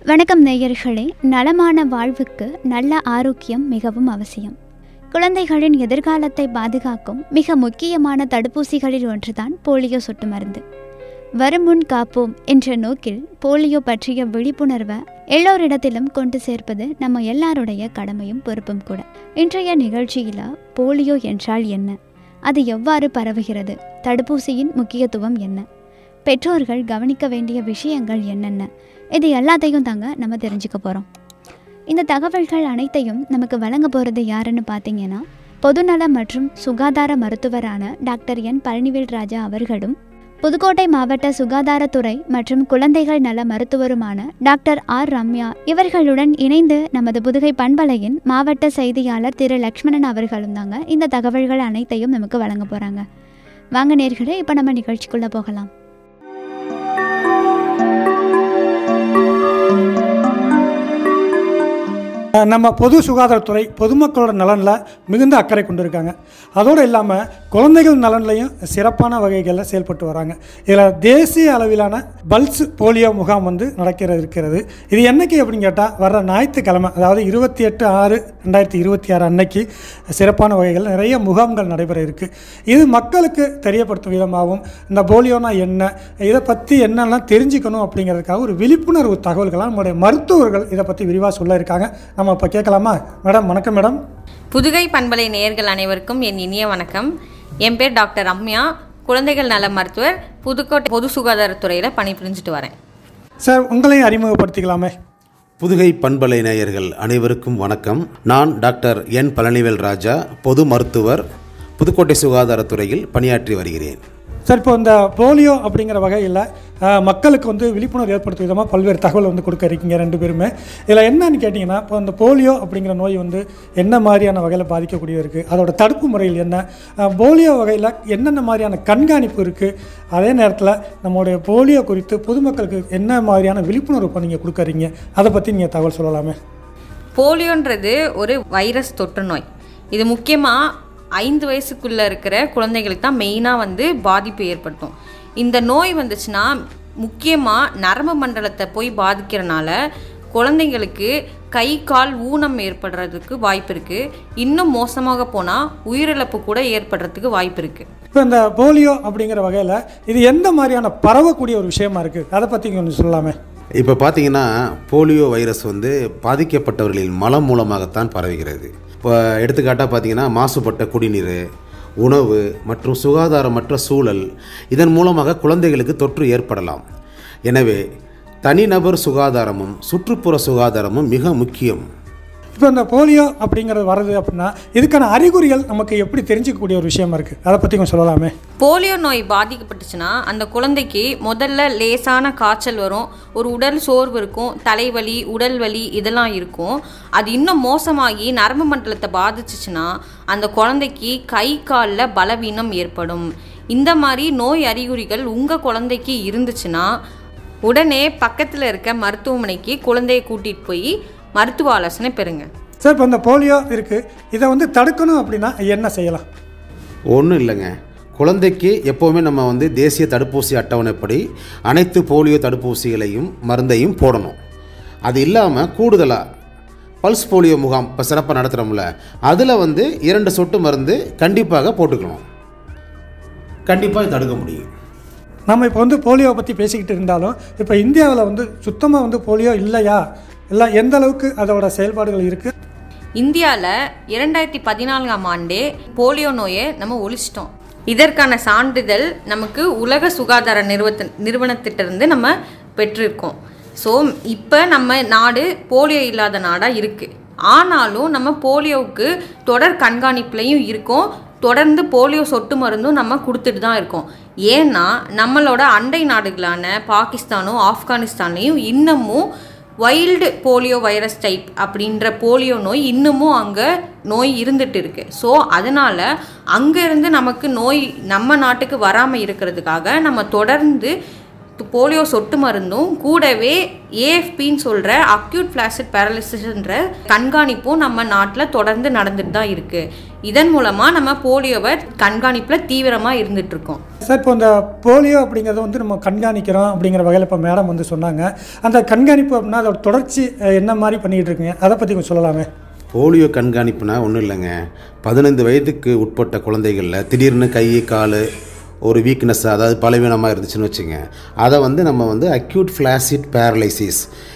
வணக்கம் நேயர்களே நலமான வாழ்வுக்கு நல்ல ஆரோக்கியம் மிகவும் அவசியம் குழந்தைகளின் எதிர்காலத்தை பாதுகாக்கும் மிக முக்கியமான தடுப்பூசிகளில் ஒன்றுதான் போலியோ சொட்டு மருந்து வருமுன் காப்போம் என்ற நோக்கில் போலியோ பற்றிய விழிப்புணர்வை எல்லோரிடத்திலும் கொண்டு சேர்ப்பது நம்ம எல்லாருடைய கடமையும் பொறுப்பும் கூட இன்றைய நிகழ்ச்சியில் போலியோ என்றால் என்ன அது எவ்வாறு பரவுகிறது தடுப்பூசியின் முக்கியத்துவம் என்ன பெற்றோர்கள் கவனிக்க வேண்டிய விஷயங்கள் என்னென்ன இது எல்லாத்தையும் தாங்க நம்ம தெரிஞ்சுக்க போகிறோம் இந்த தகவல்கள் அனைத்தையும் நமக்கு வழங்க போகிறது யாருன்னு பார்த்தீங்கன்னா பொதுநல மற்றும் சுகாதார மருத்துவரான டாக்டர் என் பழனிவேல் ராஜா அவர்களும் புதுக்கோட்டை மாவட்ட சுகாதாரத்துறை மற்றும் குழந்தைகள் நல மருத்துவருமான டாக்டர் ஆர் ரம்யா இவர்களுடன் இணைந்து நமது புதுகை பண்பலையின் மாவட்ட செய்தியாளர் திரு லக்ஷ்மணன் அவர்களும் தாங்க இந்த தகவல்கள் அனைத்தையும் நமக்கு வழங்க போகிறாங்க வாங்க நேர்களே இப்போ நம்ம நிகழ்ச்சிக்குள்ளே போகலாம் அஹ் நம்ம பொது சுகாதாரத்துறை பொதுமக்களோட நலனில் மிகுந்த அக்கறை கொண்டிருக்காங்க அதோடு இல்லாமல் குழந்தைகள் நலன்லையும் சிறப்பான வகைகளில் செயல்பட்டு வராங்க இதில் தேசிய அளவிலான பல்ஸ் போலியோ முகாம் வந்து நடக்கிறது இருக்கிறது இது என்னைக்கு அப்படின்னு கேட்டால் வர்ற ஞாயிற்றுக்கிழமை அதாவது இருபத்தி எட்டு ஆறு ரெண்டாயிரத்தி இருபத்தி ஆறு அன்னைக்கு சிறப்பான வகைகள் நிறைய முகாம்கள் நடைபெற இருக்குது இது மக்களுக்கு தெரியப்படுத்தும் விதமாகவும் இந்த போலியோனா என்ன இதை பற்றி என்னெல்லாம் தெரிஞ்சுக்கணும் அப்படிங்கிறதுக்காக ஒரு விழிப்புணர்வு தகவல்களாக நம்முடைய மருத்துவர்கள் இதை பற்றி விரிவாக சொல்ல இருக்காங்க நம்ம இப்போ கேட்கலாமா மேடம் வணக்கம் மேடம் புதுகை பண்பலை நேயர்கள் அனைவருக்கும் என் இனிய வணக்கம் என் பேர் டாக்டர் ரம்யா குழந்தைகள் நல மருத்துவர் புதுக்கோட்டை பொது சுகாதாரத்துறையில் பணிபுரிஞ்சுட்டு வரேன் சார் உங்களையும் அறிமுகப்படுத்திக்கலாமே புதுகை பண்பலை நேயர்கள் அனைவருக்கும் வணக்கம் நான் டாக்டர் என் பழனிவேல் ராஜா பொது மருத்துவர் புதுக்கோட்டை சுகாதாரத்துறையில் பணியாற்றி வருகிறேன் சார் இப்போ இந்த போலியோ அப்படிங்கிற வகையில் அஹ், மக்களுக்கு வந்து விழிப்புணர்வு ஏற்படுத்தும் விதமாக பல்வேறு தகவல் வந்து கொடுக்க இருக்கீங்க ரெண்டு பேருமே இதில் என்னன்னு கேட்டிங்கன்னா இப்போ இந்த போலியோ அப்படிங்கிற நோய் வந்து என்ன மாதிரியான வகையில் பாதிக்கக்கூடியது இருக்குது அதோட தடுப்பு முறைகள் என்ன அஹ், போலியோ வகையில் என்னென்ன மாதிரியான கண்காணிப்பு இருக்குது அதே நேரத்தில் நம்மளுடைய போலியோ குறித்து பொதுமக்களுக்கு என்ன மாதிரியான விழிப்புணர்வு இப்போ நீங்கள் கொடுக்குறீங்க அதை பற்றி நீங்கள் தகவல் சொல்லலாமே போலியோன்றது ஒரு வைரஸ் தொற்று நோய் இது முக்கியமாக ஐந்து வயசுக்குள்ளே இருக்கிற குழந்தைகளுக்கு தான் மெயினாக வந்து பாதிப்பு ஏற்படுத்தும் இந்த நோய் வந்துச்சுன்னா முக்கியமாக நரம்பு மண்டலத்தை போய் பாதிக்கிறனால குழந்தைங்களுக்கு கை கால் ஊனம் ஏற்படுறதுக்கு வாய்ப்பு இருக்குது இன்னும் மோசமாக போனால் உயிரிழப்பு கூட ஏற்படுறதுக்கு வாய்ப்பு இருக்குது இப்போ இந்த போலியோ அப்படிங்கிற வகையில் இது எந்த மாதிரியான பரவக்கூடிய ஒரு விஷயமா இருக்குது அதை பற்றி கொஞ்சம் சொல்லலாமே இப்போ பார்த்தீங்கன்னா போலியோ வைரஸ் வந்து பாதிக்கப்பட்டவர்களின் மலம் மூலமாகத்தான் பரவுகிறது இப்போ எடுத்துக்காட்டாக பார்த்தீங்கன்னா மாசுபட்ட குடிநீர் உணவு மற்றும் சுகாதாரமற்ற சூழல் இதன் மூலமாக குழந்தைகளுக்கு தொற்று ஏற்படலாம் எனவே தனிநபர் சுகாதாரமும் சுற்றுப்புற சுகாதாரமும் மிக முக்கியம் இப்போ இந்த போலியோ அப்படிங்கிறது வருது அப்படின்னா இதுக்கான அறிகுறிகள் நமக்கு எப்படி தெரிஞ்சிக்கக்கூடிய ஒரு விஷயமா இருக்குது அதை பற்றி கொஞ்சம் சொல்லலாமே போலியோ நோய் பாதிக்கப்பட்டுச்சுன்னா அந்த குழந்தைக்கு முதல்ல லேசான காய்ச்சல் வரும் ஒரு உடல் சோர்வு இருக்கும் தலைவலி உடல் வலி இதெல்லாம் இருக்கும் அது இன்னும் மோசமாகி நரம்பு மண்டலத்தை பாதிச்சுச்சுன்னா அந்த குழந்தைக்கு கை காலில் பலவீனம் ஏற்படும் இந்த மாதிரி நோய் அறிகுறிகள் உங்கள் குழந்தைக்கு இருந்துச்சுன்னா உடனே பக்கத்தில் இருக்க மருத்துவமனைக்கு குழந்தையை கூட்டிகிட்டு போய் மருத்துவ ஆலோசனை பெறுங்க சார் இப்போ இந்த போலியோ இருக்குது இதை வந்து தடுக்கணும் அப்படின்னா என்ன செய்யலாம் ஒன்றும் இல்லைங்க குழந்தைக்கு எப்போவுமே நம்ம வந்து தேசிய தடுப்பூசி அட்டவணைப்படி அனைத்து போலியோ தடுப்பூசிகளையும் மருந்தையும் போடணும் அது இல்லாமல் கூடுதலாக பல்ஸ் போலியோ முகாம் இப்போ சிறப்பாக நடத்துகிறோம்ல அதில் வந்து இரண்டு சொட்டு மருந்து கண்டிப்பாக போட்டுக்கணும் கண்டிப்பாக தடுக்க முடியும் நம்ம இப்போ வந்து போலியோ பற்றி பேசிக்கிட்டு இருந்தாலும் இப்போ இந்தியாவில் வந்து சுத்தமாக வந்து போலியோ இல்லையா இல்லை எந்த அளவுக்கு அதோட செயல்பாடுகள் இருக்குது இந்தியாவில் இரண்டாயிரத்தி பதினான்காம் ஆண்டே போலியோ நோயை நம்ம ஒழிச்சிட்டோம் இதற்கான சான்றிதழ் நமக்கு உலக சுகாதார நிறுவத்த நிறுவனத்திட்டிருந்து நம்ம பெற்றிருக்கோம் ஸோ இப்போ நம்ம நாடு போலியோ இல்லாத நாடாக இருக்குது ஆனாலும் நம்ம போலியோவுக்கு தொடர் கண்காணிப்புலையும் இருக்கோம் தொடர்ந்து போலியோ சொட்டு மருந்தும் நம்ம கொடுத்துட்டு தான் இருக்கோம் ஏன்னா நம்மளோட அண்டை நாடுகளான பாகிஸ்தானும் ஆப்கானிஸ்தான்லேயும் இன்னமும் வைல்டு போலியோ வைரஸ் டைப் அப்படின்ற போலியோ நோய் இன்னமும் அங்கே நோய் இருந்துட்டு இருக்கு ஸோ அதனால் அங்கேருந்து நமக்கு நோய் நம்ம நாட்டுக்கு வராமல் இருக்கிறதுக்காக நம்ம தொடர்ந்து போலியோ சொட்டு மருந்தும் கூடவே ஏஎஃபின்னு சொல்கிற அக்யூட் ஃப்ளாசிட் பேரலிசிஸ்ன்ற கண்காணிப்பும் நம்ம நாட்டில் தொடர்ந்து நடந்துட்டு தான் இருக்குது இதன் மூலமாக நம்ம போலியோவை கண்காணிப்பில் தீவிரமாக இருந்துகிட்ருக்கோம் சார் இப்போ இந்த போலியோ அப்படிங்கிறத வந்து நம்ம கண்காணிக்கிறோம் அப்படிங்கிற வகையில் இப்போ மேடம் வந்து சொன்னாங்க அந்த கண்காணிப்பு அப்படின்னா அதோட தொடர்ச்சி அஹ், என்ன மாதிரி பண்ணிகிட்டு இருக்கீங்க அதை பற்றி கொஞ்சம் சொல்லலாமே போலியோ கண்காணிப்புனா ஒன்றும் இல்லைங்க பதினைந்து வயதுக்கு உட்பட்ட குழந்தைகளில் திடீர்னு கை கால் ஒரு வீக்னஸ் அதாவது பலவீனமாக இருந்துச்சுன்னு வச்சுங்க அதை வந்து நம்ம வந்து அக்யூட் ஃப்ளாசிட் பேரலைசிஸ்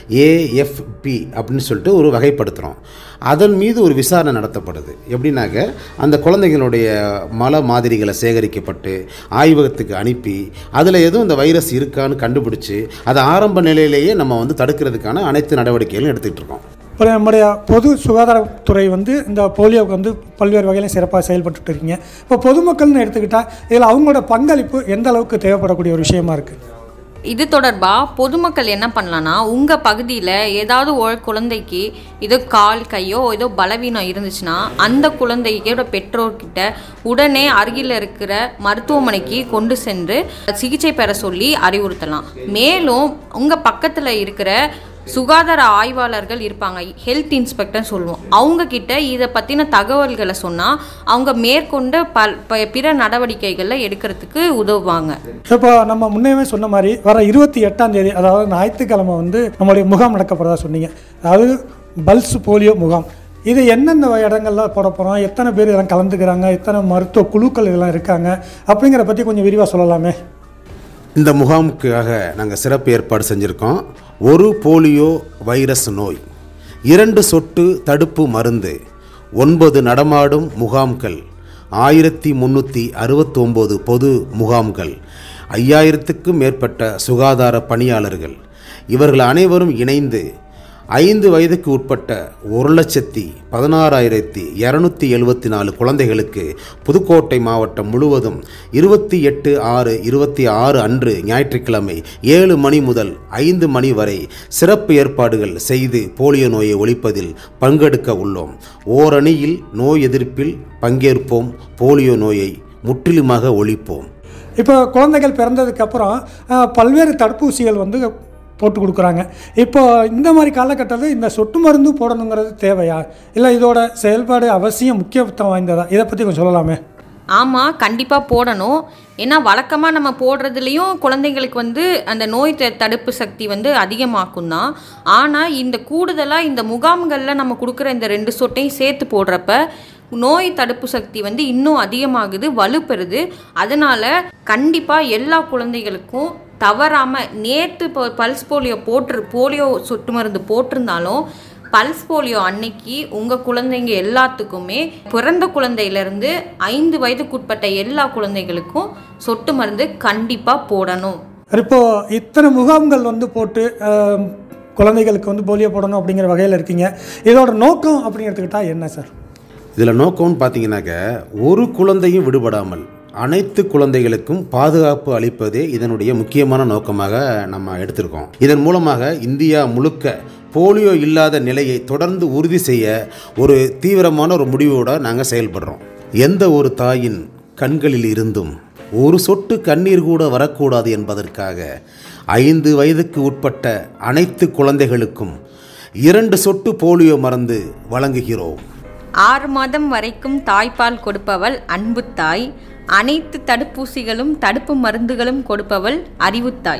ஏஎஃப்பி அப்படின்னு சொல்லிட்டு ஒரு வகைப்படுத்துகிறோம் அதன் மீது ஒரு விசாரணை நடத்தப்படுது எப்படின்னாக்க அந்த குழந்தைகளுடைய மல மாதிரிகளை சேகரிக்கப்பட்டு ஆய்வகத்துக்கு அனுப்பி அதில் எதுவும் இந்த வைரஸ் இருக்கான்னு கண்டுபிடிச்சி அதை ஆரம்ப நிலையிலேயே நம்ம வந்து தடுக்கிறதுக்கான அனைத்து நடவடிக்கைகளும் எடுத்துக்கிட்டு இருக்கோம் இப்போ நம்முடைய பொது சுகாதாரத்துறை வந்து இந்த போலியோவுக்கு வந்து பல்வேறு வகையிலும் சிறப்பாக செயல்பட்டுட்டு இருக்கீங்க இப்போ பொதுமக்கள்னு எடுத்துக்கிட்டால் இதில் அவங்களோட பங்களிப்பு எந்த அளவுக்கு தேவைப்படக்கூடிய ஒரு விஷயமா இருக்குது இது தொடர்பாக பொதுமக்கள் என்ன பண்ணலான்னா உங்கள் பகுதியில் ஏதாவது ஒரு குழந்தைக்கு ஏதோ கால் கையோ ஏதோ பலவீனம் இருந்துச்சுன்னா அந்த குழந்தையோட பெற்றோர்கிட்ட உடனே அருகில் இருக்கிற மருத்துவமனைக்கு கொண்டு சென்று சிகிச்சை பெற சொல்லி அறிவுறுத்தலாம் மேலும் உங்கள் பக்கத்தில் இருக்கிற சுகாதார ஆய்வாளர்கள் இருப்பாங்க ஹெல்த் இன்ஸ்பெக்டர் சொல்லுவோம் அவங்க கிட்ட இதை பற்றின தகவல்களை சொன்னால் அவங்க மேற்கொண்ட பல் ப- பிற நடவடிக்கைகளை எடுக்கிறதுக்கு உதவுவாங்க இப்போ நம்ம முன்னே சொன்ன மாதிரி வர இருபத்தி எட்டாம் தேதி அதாவது ஞாயிற்றுக்கிழமை வந்து நம்மளுடைய முகாம் நடக்கப்படுறதா சொன்னீங்க அதாவது பல்ஸ் போலியோ முகாம் இது எந்தெந்த இடங்கள்ல போட போகிறோம் எத்தனை பேர் இதெல்லாம் கலந்துக்கிறாங்க எத்தனை மருத்துவ குழுக்கள் இதெல்லாம் இருக்காங்க அப்படிங்கிற பற்றி கொஞ்சம் விரிவாக சொல்லலாமே இந்த முகாமுக்காக நாங்கள் சிறப்பு ஏற்பாடு செஞ்சுருக்கோம் ஒரு போலியோ வைரஸ் நோய் இரண்டு சொட்டு தடுப்பு மருந்து ஒன்பது நடமாடும் முகாம்கள் ஆயிரத்தி முந்நூற்றி அறுபத்தொம்போது பொது முகாம்கள் ஐயாயிரத்துக்கும் மேற்பட்ட சுகாதார பணியாளர்கள் இவர்கள் அனைவரும் இணைந்து ஐந்து வயதுக்கு உட்பட்ட ஒரு லட்சத்தி பதினாறாயிரத்தி இரநூத்தி எழுபத்தி நாலு குழந்தைகளுக்கு புதுக்கோட்டை மாவட்டம் முழுவதும் இருபத்தி எட்டு ஆறு இருபத்தி ஆறு அன்று ஞாயிற்றுக்கிழமை ஏழு மணி முதல் ஐந்து மணி வரை சிறப்பு ஏற்பாடுகள் செய்து போலியோ நோயை ஒழிப்பதில் பங்கெடுக்க உள்ளோம் ஓரணியில் நோய் எதிர்ப்பில் பங்கேற்போம் போலியோ நோயை முற்றிலுமாக ஒழிப்போம் இப்போ குழந்தைகள் பிறந்ததுக்கப்புறம் பல்வேறு தடுப்பூசிகள் வந்து போட்டு கொடுக்குறாங்க இப்போ இந்த மாதிரி காலகட்டத்தில் இந்த சொட்டு மருந்து போடணுங்கிறது தேவையா இல்லை இதோட செயல்பாடு அவசியம் முக்கியத்துவம் வாய்ந்ததா இதை பற்றி கொஞ்சம் சொல்லலாமே ஆமாம் கண்டிப்பாக போடணும் ஏன்னா வழக்கமாக நம்ம போடுறதுலேயும் குழந்தைங்களுக்கு வந்து அந்த நோய் த- தடுப்பு சக்தி வந்து அதிகமாக்கும் தான் ஆனால் இந்த கூடுதலாக இந்த முகாம்களில் நம்ம கொடுக்குற இந்த ரெண்டு சொட்டையும் சேர்த்து போடுறப்ப நோய் தடுப்பு சக்தி வந்து இன்னும் அதிகமாகுது வலுப்பெறுது அதனால் கண்டிப்பாக எல்லா குழந்தைகளுக்கும் தவறாமல் நேற்று இப்போ பல்ஸ் போலியோ போட்டு போலியோ சொட்டு மருந்து போட்டிருந்தாலும் பல்ஸ் போலியோ அன்னைக்கு உங்கள் குழந்தைங்க எல்லாத்துக்குமே பிறந்த குழந்தையிலேருந்து ஐந்து வயதுக்குட்பட்ட எல்லா குழந்தைகளுக்கும் சொட்டு மருந்து கண்டிப்பாக போடணும் இப்போ இத்தனை முகாம்கள் வந்து போட்டு அஹ், குழந்தைகளுக்கு வந்து போலியோ போடணும் அப்படிங்கிற வகையில் இருக்கீங்க இதோட நோக்கம் அப்படின்னு எடுத்துக்கிட்டா என்ன சார் இதில் நோக்கம்னு பார்த்தீங்கன்னாக்க ஒரு குழந்தையும் விடுபடாமல் அனைத்து குழந்தைகளுக்கும் பாதுகாப்பு அளிப்பதே இதனுடைய முக்கியமான நோக்கமாக நம்ம எடுத்திருக்கோம் இதன் மூலமாக இந்தியா முழுக்க போலியோ இல்லாத நிலையை தொடர்ந்து உறுதி செய்ய ஒரு தீவிரமான ஒரு முடிவோட நாங்கள் செயல்படுறோம் எந்த ஒரு தாயின் கண்களில் இருந்தும் ஒரு சொட்டு கண்ணீர் கூட வரக்கூடாது என்பதற்காக ஐந்து வயதுக்கு உட்பட்ட அனைத்து குழந்தைகளுக்கும் இரண்டு சொட்டு போலியோ மருந்து வழங்குகிறோம் ஆறு மாதம் வரைக்கும் தாய்ப்பால் கொடுப்பவள் அன்பு தாய் அனைத்து தடுப்பூசிகளும் தடுப்பு மருந்துகளும் கொடுப்பவள் அறிவுத்தாய்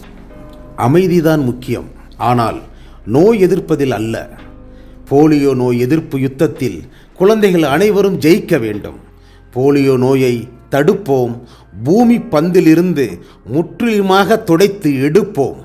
அமைதிதான் முக்கியம் ஆனால் நோய் எதிர்ப்பதில் அல்ல போலியோ நோய் எதிர்ப்பு யுத்தத்தில் குழந்தைகள் அனைவரும் ஜெயிக்க வேண்டும் போலியோ நோயை தடுப்போம் பூமி பந்திலிருந்து முற்றிலுமாக துடைத்து எடுப்போம்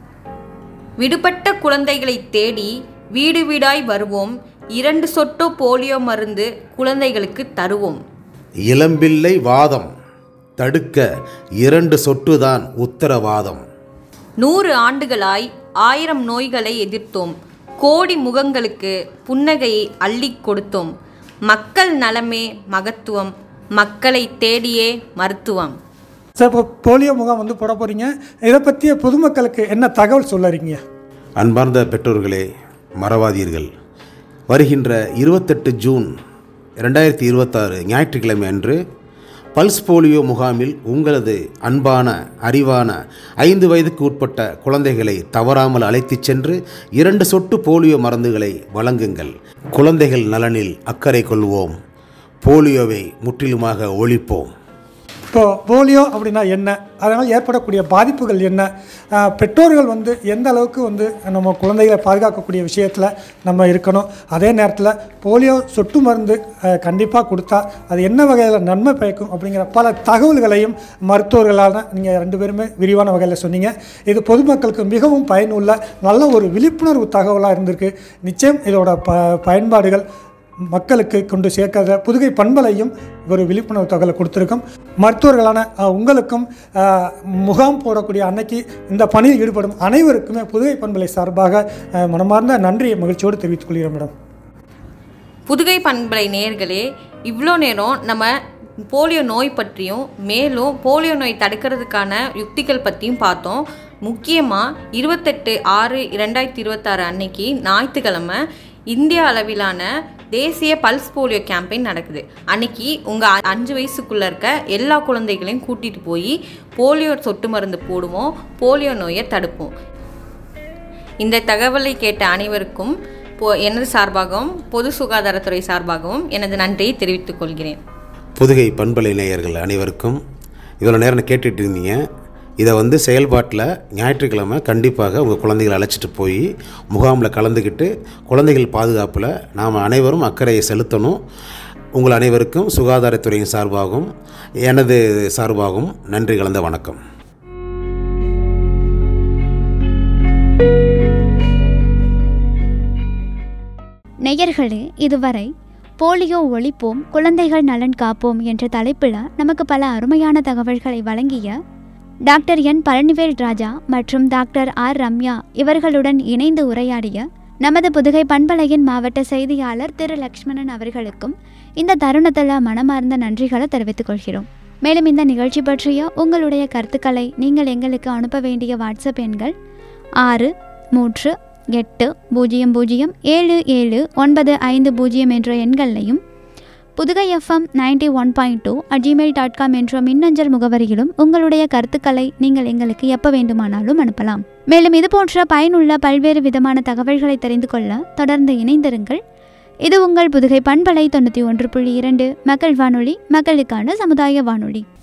விடுபட்ட குழந்தைகளை தேடி வீடு வீடாய் வருவோம் இரண்டு சொட்டு போலியோ மருந்து குழந்தைகளுக்கு தருவோம் இளம்பிள்ளை வாதம் தடுக்க இரண்டு சொட்டுதான் உத்தரவாதம் நூறு ஆண்டுகளாய் ஆயிரம் நோய்களை எதிர்த்தோம் கோடி முகங்களுக்கு புன்னகையை அள்ளிக் கொடுத்தோம் மக்கள் நலமே மகத்துவம் மக்களை தேடியே மருத்துவம் சார் இப்போ போலியோ முகாம் வந்து போட போகிறீங்க இதை பற்றிய பொதுமக்களுக்கு என்ன தகவல் சொல்லறீங்க அன்பார்ந்த பெற்றோர்களே மறவாதீர்கள் வருகின்ற இருபத்தெட்டு ஜூன் ரெண்டாயிரத்தி இருபத்தாறு ஞாயிற்றுக்கிழமை அன்று பல்ஸ் போலியோ முகாமில் உங்களது அன்பான அறிவான ஐந்து வயதுக்கு உட்பட்ட குழந்தைகளை தவறாமல் அழைத்துச் சென்று இரண்டு சொட்டு போலியோ மருந்துகளை வழங்குங்கள் குழந்தைகள் நலனில் அக்கறை கொள்வோம் போலியோவை முற்றிலுமாக ஒழிப்போம் இப்போது போலியோ அப்படின்னா என்ன அதனால் ஏற்படக்கூடிய பாதிப்புகள் என்ன ஆஹ் பெற்றோர்கள் வந்து எந்த அளவுக்கு வந்து நம்ம குழந்தைகளை பாதுகாக்கக்கூடிய விஷயத்தில் நம்ம இருக்கணும் அதே நேரத்தில் போலியோ சொட்டு மருந்து கண்டிப்பாக கொடுத்தா அது என்ன வகையில் நன்மை பயக்கும் அப்படிங்கிற பல தகவல்களையும் மருத்துவர்களான நீங்கள் ரெண்டு பேருமே விரிவான வகையில் சொன்னீங்க இது பொதுமக்களுக்கு மிகவும் பயனுள்ள நல்ல ஒரு விழிப்புணர்வு தகவலாக இருந்திருக்கு நிச்சயம் இதோட ப பயன்பாடுகள் மக்களுக்கு கொண்டு சேர்க்காத புதுகை பண்பலையும் ஒரு விழிப்புணர்வு தகவலை கொடுத்துருக்கோம் மருத்துவர்களான அஹ், உங்களுக்கும் அஹ், முகாம் போடக்கூடிய அன்னைக்கு இந்த பணியில் ஈடுபடும் அனைவருக்குமே புதுகை பண்பலை சார்பாக அஹ், மனமார்ந்த நன்றியை மகிழ்ச்சியோடு தெரிவித்துக் கொள்கிறேன் மேடம் புதுகை பண்பலை நேயர்களே இவ்வளோ நேரம் நம்ம போலியோ நோய் பற்றியும் மேலும் போலியோ நோய் தடுக்கிறதுக்கான யுக்திகள் பற்றியும் பார்த்தோம் முக்கியமாக இருபத்தெட்டு ஆறு இரண்டாயிரத்தி இருபத்தாறு அன்னைக்கு ஞாயிற்றுக்கிழமை இந்திய அளவிலான தேசிய பல்ஸ் போலியோ கேம்பெயின் நடக்குது அன்னைக்கு உங்கள் அஞ்சு வயசுக்குள்ளே இருக்க எல்லா குழந்தைகளையும் கூட்டிகிட்டு போய் போலியோ சொட்டு மருந்து போடுவோம் போலியோ நோயை தடுப்போம் இந்த தகவலை கேட்ட அனைவருக்கும் பொ எனது சார்பாகவும் பொது சுகாதாரத்துறை சார்பாகவும் எனது நன்றியை தெரிவித்துக் கொள்கிறேன் புதுகை பண்பலை நேயர்கள் அனைவருக்கும் இவ்வளோ நேரம் கேட்டுட்டு இருந்தீங்க இதை வந்து செயல்பாட்டில் ஞாயிற்றுக்கிழமை கண்டிப்பாக உங்கள் குழந்தைகளை அழைச்சிட்டு போய் முகாமில் கலந்துக்கிட்டு குழந்தைகள் பாதுகாப்பில் நாம் அனைவரும் அக்கறையை செலுத்தணும் உங்கள் அனைவருக்கும் சுகாதாரத்துறையின் சார்பாகவும் எனது சார்பாகவும் நன்றி கலந்த வணக்கம் நேயர்களே இதுவரை போலியோ ஒழிப்போம் குழந்தைகள் நலன் காப்போம் என்ற தலைப்பில் நமக்கு பல அருமையான தகவல்களை வழங்கிய டாக்டர் என் பழனிவேல் ராஜா மற்றும் டாக்டர் ஆர் ரம்யா இவர்களுடன் இணைந்து உரையாடிய நமது புதுகை பண்பலையின் மாவட்ட செய்தியாளர் திரு லக்ஷ்மணன் அவர்களுக்கும் இந்த தருணத்தில் மனமார்ந்த நன்றிகளை தெரிவித்துக் கொள்கிறோம் மேலும் இந்த நிகழ்ச்சி பற்றிய உங்களுடைய கருத்துக்களை நீங்கள் எங்களுக்கு அனுப்ப வேண்டிய வாட்ஸ்அப் எண்கள் ஆறு மூன்று எட்டு பூஜ்ஜியம் பூஜ்ஜியம் ஏழு ஏழு ஒன்பது ஐந்து பூஜ்ஜியம் என்ற எண்களையும் Pudugai FM ninety one point two at Gmail dot com என்ற மின்னஞ்சல் முகவரியிலும் உங்களுடைய கருத்துக்களை நீங்கள் எங்களுக்கு எப்போ வேண்டுமானாலும் அனுப்பலாம் மேலும் இது போன்ற பயனுள்ள பல்வேறு விதமான தகவல்களை தெரிந்து கொள்ள தொடர்ந்து இணைந்திருங்கள் இது உங்கள் புதுகை பண்பலை தொண்ணூற்றி ஒன்று புள்ளி இரண்டு மக்கள் வானொலி மக்களுக்கான சமுதாய வானொலி